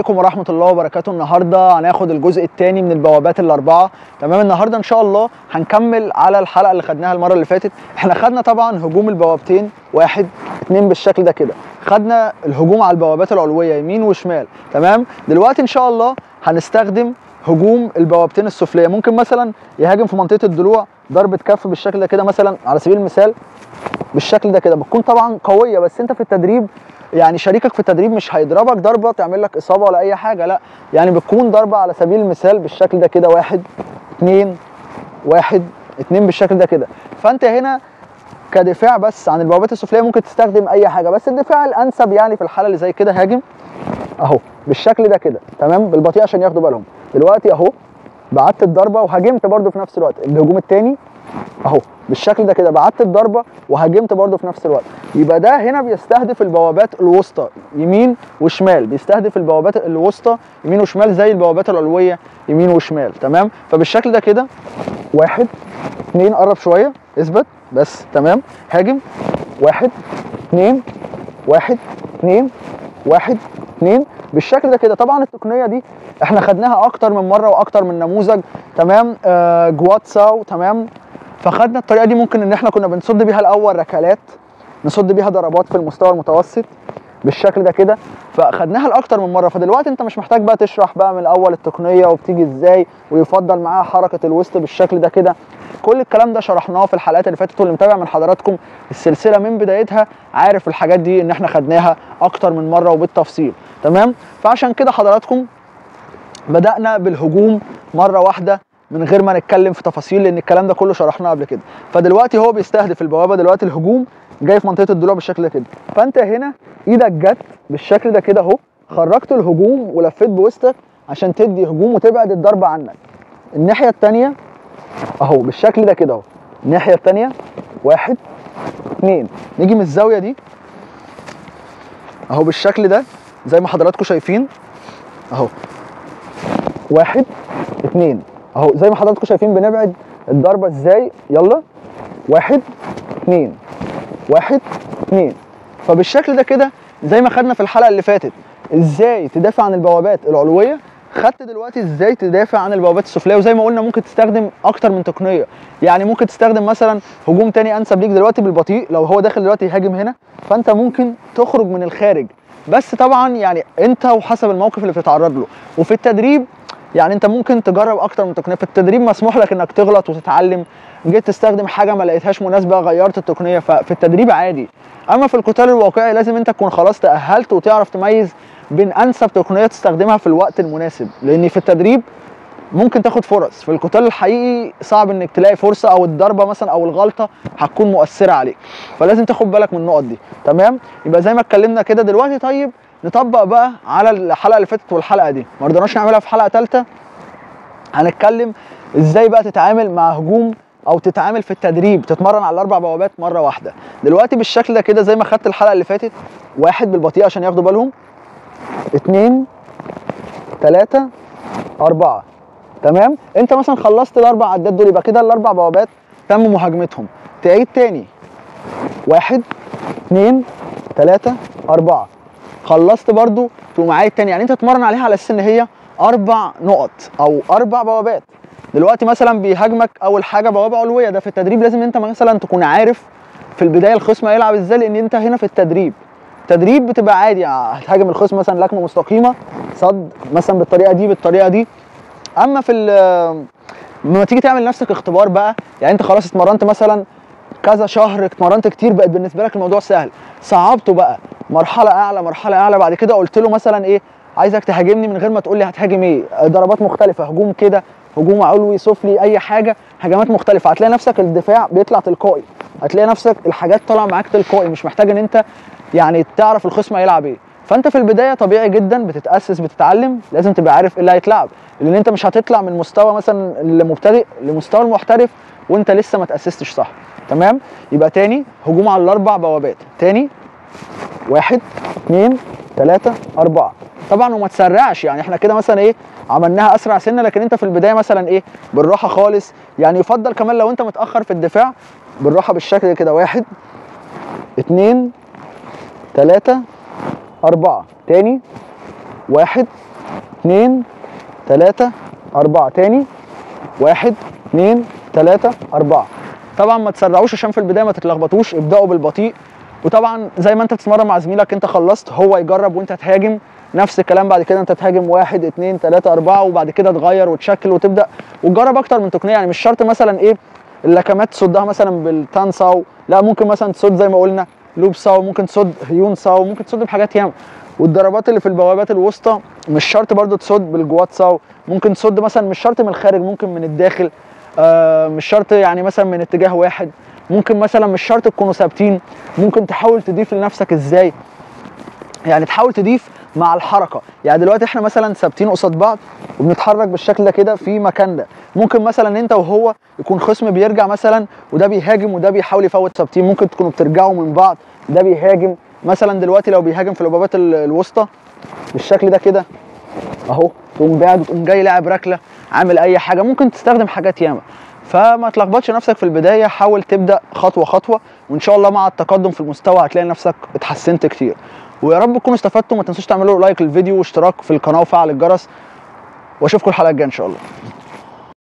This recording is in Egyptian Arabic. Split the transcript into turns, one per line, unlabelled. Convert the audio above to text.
عليكم ورحمة الله وبركاته النهاردة هناخد الجزء الثاني من البوابات الأربعة تمام النهاردة إن شاء الله هنكمل على الحلقة اللي خدناها المرة اللي فاتت احنا خدنا طبعا هجوم البوابتين واحد اتنين بالشكل ده كده خدنا الهجوم على البوابات العلوية يمين وشمال تمام دلوقتي إن شاء الله هنستخدم هجوم البوابتين السفلية ممكن مثلا يهاجم في منطقة الضلوع ضربة كف بالشكل ده كده مثلا على سبيل المثال بالشكل ده كده بتكون طبعا قويه بس انت في التدريب يعني شريكك في التدريب مش هيضربك ضربه تعمل لك اصابه ولا اي حاجه لا يعني بتكون ضربه على سبيل المثال بالشكل ده كده واحد اتنين واحد اتنين بالشكل ده كده فانت هنا كدفاع بس عن البوابات السفليه ممكن تستخدم اي حاجه بس الدفاع الانسب يعني في الحاله اللي زي كده هاجم اهو بالشكل ده كده تمام بالبطيء عشان ياخدوا بالهم دلوقتي اهو بعت الضربه وهاجمت برده في نفس الوقت الهجوم الثاني اهو بالشكل ده كده بعت الضربه وهاجمت برده في نفس الوقت يبقى ده هنا بيستهدف البوابات الوسطى يمين وشمال بيستهدف البوابات الوسطى يمين وشمال زي البوابات العلويه يمين وشمال تمام فبالشكل ده كده واحد اتنين قرب شويه اثبت بس تمام هاجم واحد اتنين واحد اتنين واحد اتنين بالشكل ده كده طبعا التقنيه دي احنا خدناها اكتر من مره واكتر من نموذج تمام آه جواتساو تمام فخدنا الطريقه دي ممكن ان احنا كنا بنصد بيها الاول ركلات نصد بيها ضربات في المستوى المتوسط بالشكل ده كده فخدناها لاكتر من مره فدلوقتي انت مش محتاج بقى تشرح بقى من الاول التقنيه وبتيجي ازاي ويفضل معاها حركه الوسط بالشكل ده كده كل الكلام ده شرحناه في الحلقات اللي فاتت واللي متابع من حضراتكم السلسله من بدايتها عارف الحاجات دي ان احنا خدناها اكتر من مره وبالتفصيل تمام فعشان كده حضراتكم بدانا بالهجوم مره واحده من غير ما نتكلم في تفاصيل لان الكلام ده كله شرحناه قبل كده فدلوقتي هو بيستهدف البوابه دلوقتي الهجوم جاي في منطقه الضلوع بالشكل ده كده فانت هنا ايدك جت بالشكل ده كده اهو خرجت الهجوم ولفيت بوسطك عشان تدي هجوم وتبعد الضربه عنك الناحيه الثانيه اهو بالشكل ده كده اهو الناحيه الثانيه واحد اثنين نيجي من الزاويه دي اهو بالشكل ده زي ما حضراتكم شايفين اهو واحد اتنين اهو زي ما حضراتكم شايفين بنبعد الضربه ازاي يلا واحد اتنين واحد اتنين فبالشكل ده كده زي ما خدنا في الحلقه اللي فاتت ازاي تدافع عن البوابات العلويه خدت دلوقتي ازاي تدافع عن البوابات السفليه وزي ما قلنا ممكن تستخدم اكتر من تقنيه يعني ممكن تستخدم مثلا هجوم تاني انسب ليك دلوقتي بالبطيء لو هو داخل دلوقتي يهاجم هنا فانت ممكن تخرج من الخارج بس طبعا يعني انت وحسب الموقف اللي بتتعرض له وفي التدريب يعني انت ممكن تجرب اكتر من تقنيه في التدريب مسموح لك انك تغلط وتتعلم جيت تستخدم حاجه ما لقيتهاش مناسبه غيرت التقنيه ففي التدريب عادي اما في القتال الواقعي لازم انت تكون خلاص تاهلت وتعرف تميز بين انسب تقنيه تستخدمها في الوقت المناسب لان في التدريب ممكن تاخد فرص في القتال الحقيقي صعب انك تلاقي فرصه او الضربه مثلا او الغلطه هتكون مؤثره عليك فلازم تاخد بالك من النقط دي تمام يبقى زي ما اتكلمنا كده دلوقتي طيب نطبق بقى على الحلقه اللي فاتت والحلقه دي ما رضيناش نعملها في حلقه ثالثه هنتكلم ازاي بقى تتعامل مع هجوم او تتعامل في التدريب تتمرن على الاربع بوابات مره واحده دلوقتي بالشكل ده كده زي ما خدت الحلقه اللي فاتت واحد بالبطيء عشان ياخدوا بالهم اتنين تلاتة أربعة تمام انت مثلا خلصت الاربع عدات دول يبقى كده الاربع بوابات تم مهاجمتهم تعيد تاني واحد اتنين تلاتة أربعة خلصت برضو تقوم عايد تاني يعني انت تتمرن عليها على اساس ان هي اربع نقط او اربع بوابات دلوقتي مثلا بيهاجمك اول حاجه بوابه علويه ده في التدريب لازم انت مثلا تكون عارف في البدايه الخصم هيلعب ازاي لان انت هنا في التدريب تدريب بتبقى عادي يعني هتهاجم الخصم مثلا لكمه مستقيمه صد مثلا بالطريقه دي بالطريقه دي اما في لما تيجي تعمل لنفسك اختبار بقى يعني انت خلاص اتمرنت مثلا كذا شهر اتمرنت كتير بقت بالنسبه لك الموضوع سهل صعبته بقى مرحله اعلى مرحله اعلى بعد كده قلت له مثلا ايه عايزك تهاجمني من غير ما تقول لي هتهاجم ايه ضربات مختلفه هجوم كده هجوم علوي سفلي اي حاجه هجمات مختلفه هتلاقي نفسك الدفاع بيطلع تلقائي هتلاقي نفسك الحاجات طالعه معاك تلقائي مش محتاج ان انت يعني تعرف الخصم هيلعب ايه فانت في البدايه طبيعي جدا بتتاسس بتتعلم لازم تبقى عارف ايه اللي هيتلعب لان انت مش هتطلع من مستوى مثلا المبتدئ لمستوى المحترف وانت لسه ما تاسستش صح تمام يبقى تاني هجوم على الاربع بوابات تاني واحد اثنين ثلاثة أربعة طبعا وما تسرعش يعني احنا كده مثلا ايه عملناها اسرع سنه لكن انت في البدايه مثلا ايه بالراحه خالص يعني يفضل كمان لو انت متاخر في الدفاع بالراحه بالشكل كده واحد اتنين تلاتة أربعة تاني واحد اتنين تلاتة أربعة تاني واحد اتنين تلاتة أربعة طبعا ما تسرعوش عشان في البداية ما تتلخبطوش ابدأوا بالبطيء وطبعا زي ما انت بتتمرن مع زميلك انت خلصت هو يجرب وانت تهاجم نفس الكلام بعد كده انت تهاجم واحد اتنين تلاتة أربعة وبعد كده تغير وتشكل وتبدأ وتجرب أكتر من تقنية يعني مش شرط مثلا إيه اللكمات تصدها مثلا بالتان ساو لا ممكن مثلا تصد زي ما قلنا لوب ساو ممكن تصد هيون ساو ممكن تصد بحاجات ياما والضربات اللي في البوابات الوسطى مش شرط برضو تصد بالجوات ساو ممكن تصد مثلا مش شرط من الخارج ممكن من الداخل آه مش شرط يعني مثلا من اتجاه واحد ممكن مثلا مش شرط تكونوا ثابتين ممكن تحاول تضيف لنفسك ازاي يعني تحاول تضيف مع الحركه يعني دلوقتي احنا مثلا ثابتين قصاد بعض وبنتحرك بالشكل ده كده في مكاننا ممكن مثلا انت وهو يكون خصم بيرجع مثلا وده بيهاجم وده بيحاول يفوت ثابتين ممكن تكونوا بترجعوا من بعض ده بيهاجم مثلا دلوقتي لو بيهاجم في البوابات ال- الوسطى بالشكل ده كده اهو تقوم بعد وتقوم جاي لاعب ركله عامل اي حاجه ممكن تستخدم حاجات ياما فما تلخبطش نفسك في البدايه حاول تبدا خطوه خطوه وان شاء الله مع التقدم في المستوى هتلاقي نفسك اتحسنت كتير ويا رب تكونوا استفدتوا ما تنسوش تعملوا لايك للفيديو واشتراك في القناه وفعل الجرس واشوفكم الحلقه الجايه ان شاء الله